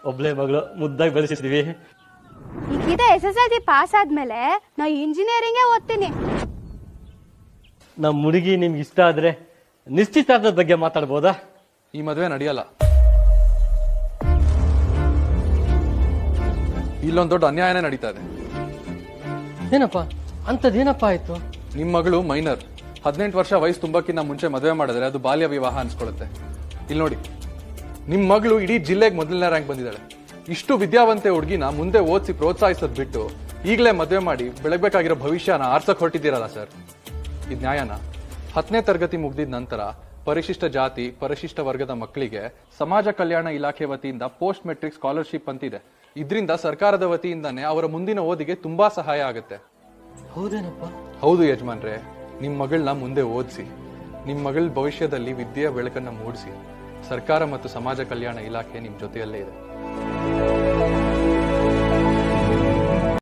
ಒಬ್ಳೆ ಮಗಳು ಮುದ್ದಾಗಿ ಬೆಳೆಸಿದ್ವಿ ಈ Geetha S S L C pass ಆದ್ಮೇಲೆ ನಾ ಇಂಜಿನಿಯರಿಂಗೇ ಓದ್ತೀನಿ ನಮ್ಮ ಹುಡುಗಿ ನಿಮ್ಗೆ ಇಷ್ಟ ಆದ್ರೆ ನಿಶ್ಚಿತಾರ್ಥದ ಬಗ್ಗೆ ಮಾತಾಡ್ಬೋದಾ ಈ ಮದುವೆ ನಡೆಯಲ್ಲ ಇಲ್ಲೊಂದ್ ದೊಡ್ಡ ಅನ್ಯಾಯನೇ ನಡೀತಾ ಇದೆ ಏನಪ್ಪ ಅಂಥದ್ದೇನಪ್ಪ ಆಯ್ತು ನಿಮ್ ಮಗಳು ಮೈನರ್ ಹದಿನೆಂಟು ವರ್ಷ ವಯಸ್ಸು ತುಂಬಕ್ಕಿಂತ ಮುಂಚೆ ಮದುವೆ ಮಾಡಿದ್ರೆ ಅದು ಬಾಲ್ಯ ವಿವಾಹ ಅನ್ಸ್ಕೊಳುತ್ತೆ ಇಲ್ಲಿ ನೋಡಿ ನಿಮ್ ಮಗಳು ಇಡೀ ಜಿಲ್ಲೆಗೆ ಮೊದಲನೇ ರ್ಯಾಂಕ್ ಬಂದಿದ್ದಾಳೆ ಇಷ್ಟು ವಿದ್ಯಾವಂತೆ ಹುಡುಗಿನ ಮುಂದೆ ಓದಿಸಿ ಪ್ರೋತ್ಸಾಹಿಸೋದ್ ಬಿಟ್ಟು ಈಗಲೇ ಮದುವೆ ಮಾಡಿ ಬೆಳಗ್ಬೇಕಾಗಿರೋ ಭವಿಷ್ಯನ ಆರ್ಸಕ್ ಹೊರಟಿದ್ದೀರಲ್ಲ ಸರ್ ಇದು ನ್ಯಾಯನ ಹತ್ತನೇ ತರಗತಿ ಮುಗ್ದಿದ ನಂತರ ಪರಿಶಿಷ್ಟ ಜಾತಿ ಪರಿಶಿಷ್ಟ ವರ್ಗದ ಮಕ್ಕಳಿಗೆ ಸಮಾಜ ಕಲ್ಯಾಣ ಇಲಾಖೆ ವತಿಯಿಂದ ಪೋಸ್ಟ್ ಮೆಟ್ರಿಕ್ ಸ್ಕಾಲರ್ಶಿಪ್ ಅಂತಿದೆ ಇದರಿಂದ ಸರ್ಕಾರದ ವತಿಯಿಂದಾನೇ ಅವರ ಮುಂದಿನ ಓದಿಗೆ ತುಂಬಾ ಸಹಾಯ ಆಗುತ್ತೆ ಹೌದೇನಪ್ಪ ಹೌದು ಯಜಮಾನ್ರೆ ನಿಮ್ ಮಗಳನ್ನ ಮುಂದೆ ಓದಿಸಿ ನಿಮ್ ಮಗಳ ಭವಿಷ್ಯದಲ್ಲಿ ವಿದ್ಯೆಯ ಬೆಳಕನ್ನ ಮೂಡಿಸಿ ಸರ್ಕಾರ ಮತ್ತು ಸಮಾಜ ಕಲ್ಯಾಣ ಇಲಾಖೆ ನಿಮ್ ಜೊತೆಯಲ್ಲೇ ಇದೆ